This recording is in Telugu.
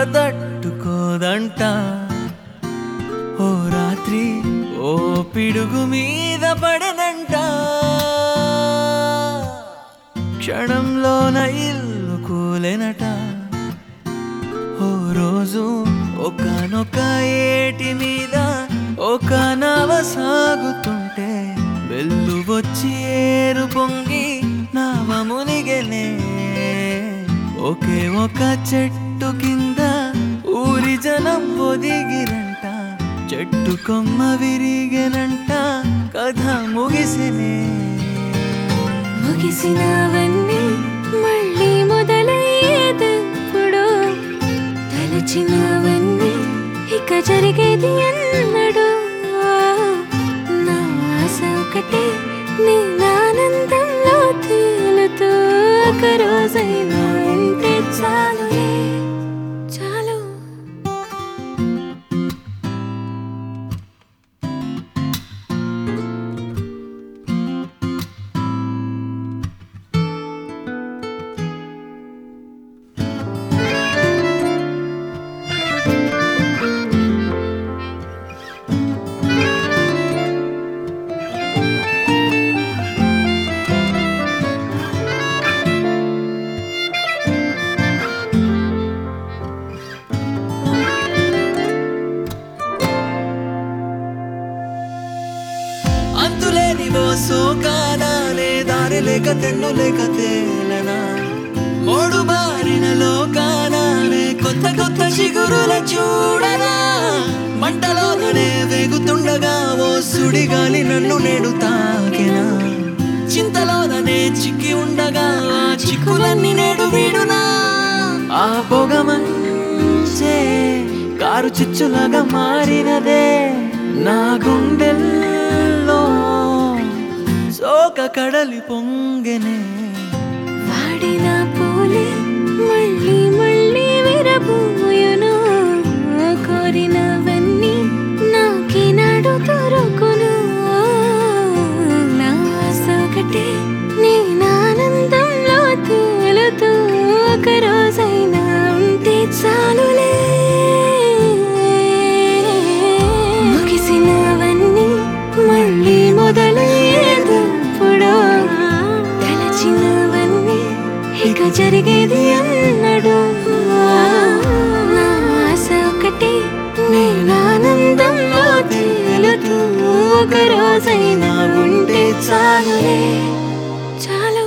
తట్టుకోదంట ఓ రాత్రి ఓ పిడుగు మీద పడనంట క్షణంలోన ఇల్లు కూలెనట ఓ రోజు ఒకనొక ఏటి మీద ఒక నవ సాగుతుంటే వెళ్ళు వచ్చి ఏరు పొంగి నావ మునిగెనే ఒకే ఒక చెట్టు కింద ఊరి జనం పొదిగిరంట చెట్టు కొమ్మ విరిగెనంట కథ ముగిసినే ముగిసినవన్నీ మళ్ళీ మొదలయ్యేదెప్పుడు తలచినవన్నీ ఇక జరిగేది అన్నడు నా ఆశ ఒకటే నీ ఆనందంలో తేలుతూ ఒక రోజైనా ఉంటే చాలులే చాలు అంతులేని ఓ సోకానాలే దారి లేక తెన్ను లేక తేలనా మోడు బారిన లోకానాలే కొత్త కొత్త చిగురుల చూడనా మంటలోనే వేగుతుండగా ఓ సుడిగాలి నన్ను నేడు తాకెనా చింతలోననే చిక్కి ఉండగా ఆ చిక్కులన్నీ నేడు వీడునా ఆ పొగమంచే కారు చిచ్చులాగా మారినదే నా గుండెల్లో శోక కడలి పొంగెనే వాడిన పూలే మళ్ళీ మళ్ళీ విరబూయును కోరినవన్నీ నాకినాడు దొరుకును నా ఆశ ఒకటే నేను ఆనందంలో తేలుతూ ఒక రోజైనా ఉంటే చాలులే ముగిసినవన్నీ మళ్ళీ మొదలయ్యేదప్పుడు తలచినవన్నీ ఇక జరిగేది అన్నడు నా ఆశ ఒకటి నేను ఆనందంలో తేలుతూ ఒక రోజైనా ఉంటే చాలులే చాలు